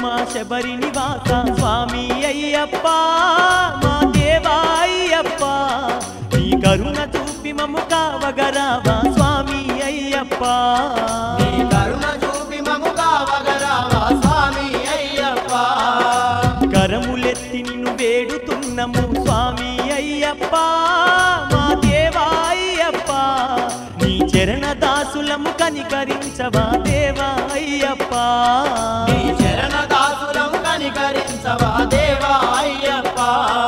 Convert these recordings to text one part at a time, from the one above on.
మా శబరి నివాస స్వామి అయ్యప్ప మా దేవా అయ్యప్ప నీ కరుణ చూపి మము కావగరావా స్వామి అయ్యప్ప నీ కరుణ చూపి మము కావగరావా స్వామి అయ్యప్ప కరములెత్తి నిన్ను వేడుతున్నము స్వామి అయ్యప్ప మా దేవా అయ్యప్ప నీ చరణ దాసులము కనికరించవా దేవా అయ్యప్ప నీ చరణ దాసులం కనికరించవా దేవా అయ్యప్ప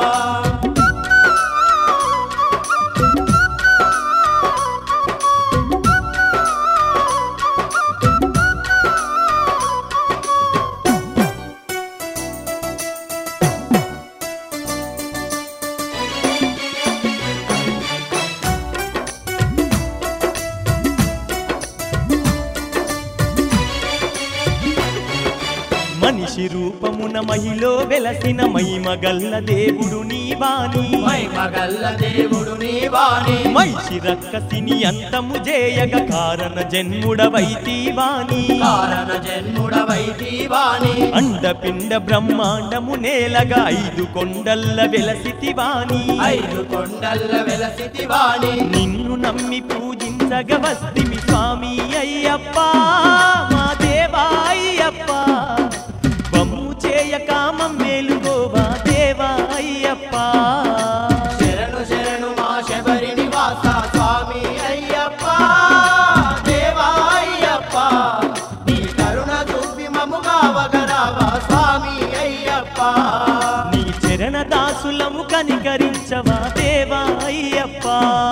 మనిషి రూపమున మహిలో వెలసిన మహిమగల్ల దేవుడు నీ బాణి మై మగల్ల దేవుడు నీ వాణి మహిషి రక్కసిని అంతము జేయగ కారణ జన్ముడవైతి వాణి కారణ జన్ముడవైతి వాణి అండపిండ బ్రహ్మాండము నేలగా ఐదు కొండల్ల వెలసితి వాణి ఐదు కొండల్ల వెలసితి వాణి నిన్ను నమ్మి పూజించగ వస్తిమి స్వామి అయ్యప్ప మా దేవా అయ్యప్ప బమ్ము చేయక మమ్మేలుగోవా దేవా అయ్యప్ప శరణు శరణు మా శబరి నివాస స్వామి అయ్యప్ప దేవా అయ్యప్ప నీ కరుణ చూపి మము కావగరావా స్వామి అయ్యప్ప నీ చరణ దాసులము కనికరించవా దేవా అయ్యప్ప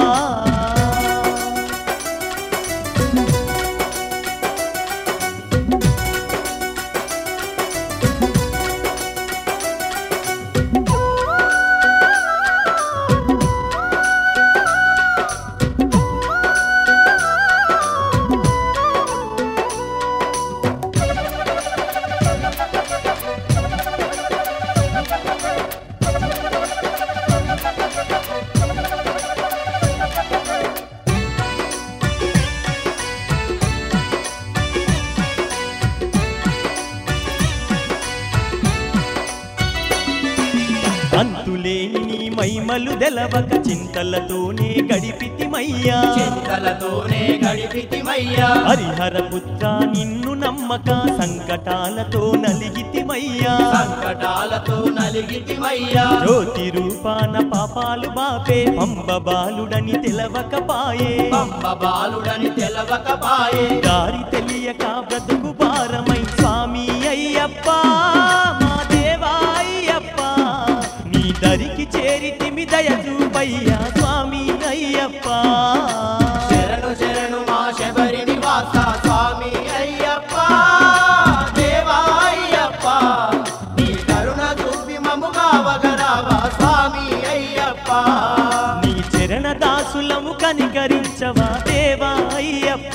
అంతులేని నీ మైమలు తెలవక చింతలతోనే గడిపితిమయ్యా చింతలతోనే గడిపితిమయ్యా హరిహర పుత్ర నిన్ను నమ్మక సంకటాలతో నలిగితిమయ్యా సంకటాలతో నలిగితిమయ్యా జ్యోతి రూపాన పాపాలు బాపే పంబ బాలుడని తెలవకపాయే పంప బాలుడని తెలవకపాయే దారి తెలియక బ్రతుకు భారమై స్వామి అయ్యప్ప మా దేవా అయ్యప్ప నీ దరికి చేరితిమి దయ చూపయ్యా స్వామి అయ్యప్ప శరణు శరణు మా శబరి నివాస స్వామి అయ్యప్ప దేవా అయ్యప్ప నీ కరుణ చూపి మము కావగరావా స్వామి అయ్యప్ప నీ చరణ దాసులము కనికరించవా దేవా అయ్యప్ప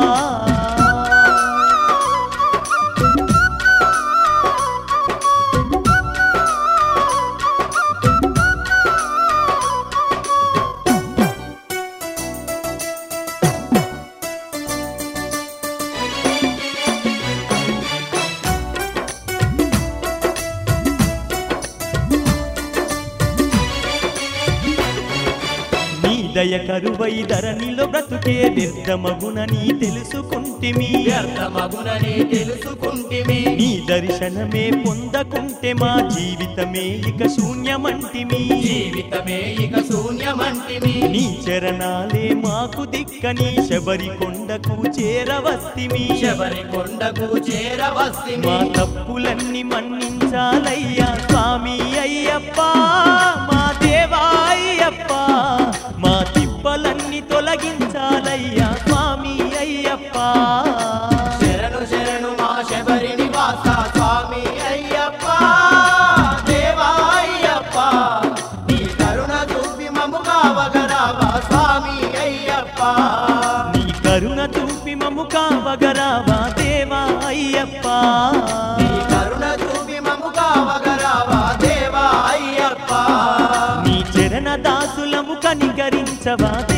నీ దయ కరువై ధరణిలో బ్రతుకే వ్యర్థమగునని తెలుసుకుంటిమి వ్యర్థమగునని తెలుసుకుంటిమి నీ దర్శనమే పొందకుంటే మా జీవితమే ఇక శూన్యమంటిమి జీవితమే ఇక శూన్యమంటిమి నీ చరణాలే మాకు దిక్కని శబరి కొండకు చేరవస్తిమి శబరి కొండకు చేరవస్తిమి మా తప్పులన్నీ మన్నించాలయ్యా స్వామి అయ్యప్ప మా దేవా అయ్యప్ప మా తిప్పలన్నీ తొలగించాలయ్యా స్వామి అయ్యప్ప శరణు శరణు మా శబరి నివాస స్వామి అయ్యప్ప దేవా అయ్యప్ప నీ కరుణ చూపి మము కావగరావా స్వామి అయ్యప్ప నీ కరుణ చూపి మము కావగరావా దేవా అయ్యప్ప నీ కరుణ చూపి మము కావగరావా దేవా అయ్యప్ప నీ చరణ దాసులము కనికరించవా